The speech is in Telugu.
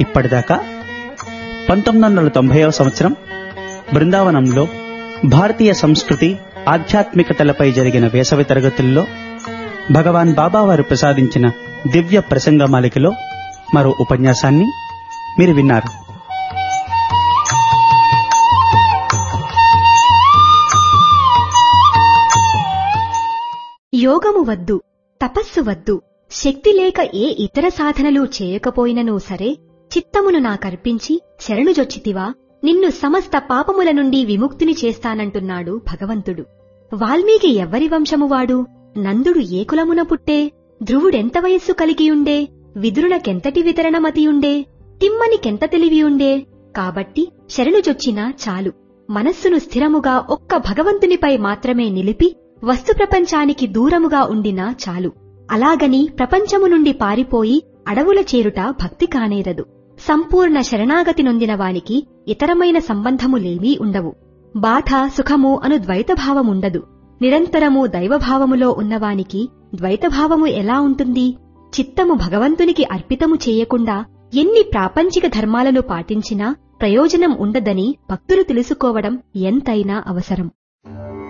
ఇప్పటిదాకా పంతొమ్మిది వందల తొంభైవ సంవత్సరం బృందావనంలో భారతీయ సంస్కృతి ఆధ్యాత్మికతలపై జరిగిన వేసవి తరగతుల్లో భగవాన్ బాబా వారు ప్రసాదించిన దివ్య ప్రసంగ మాలికలో మరో ఉపన్యాసాన్ని మీరు విన్నారు యోగము వద్దు తపస్సు వద్దు శక్తి లేక ఏ ఇతర సాధనలు చేయకపోయినను సరే చిత్తమును నాకర్పించి శరణుజొచ్చితివా నిన్ను సమస్త పాపముల నుండి విముక్తిని చేస్తానంటున్నాడు భగవంతుడు వాల్మీకి ఎవ్వరి వంశమువాడు నందుడు ఏ కులమున పుట్టే ధ్రువుడెంత వయస్సు కలిగియుండే విదురునకెంతటి వితరణమతియుండే తిమ్మనికెంత తెలివియుండే కాబట్టి శరణుజొచ్చినా చాలు మనస్సును స్థిరముగా ఒక్క భగవంతునిపై మాత్రమే నిలిపి వస్తు ప్రపంచానికి దూరముగా ఉండినా చాలు అలాగని ప్రపంచము నుండి పారిపోయి అడవుల చేరుట భక్తి కానేరదు సంపూర్ణ శరణాగతి నొందిన వానికి ఇతరమైన సంబంధములేమీ ఉండవు బాధ సుఖము అను ద్వైతభావముండదు నిరంతరము దైవభావములో ఉన్నవానికి ద్వైతభావము ఎలా ఉంటుంది చిత్తము భగవంతునికి అర్పితము చేయకుండా ఎన్ని ప్రాపంచిక ధర్మాలను పాటించినా ప్రయోజనం ఉండదని భక్తులు తెలుసుకోవడం ఎంతైనా అవసరం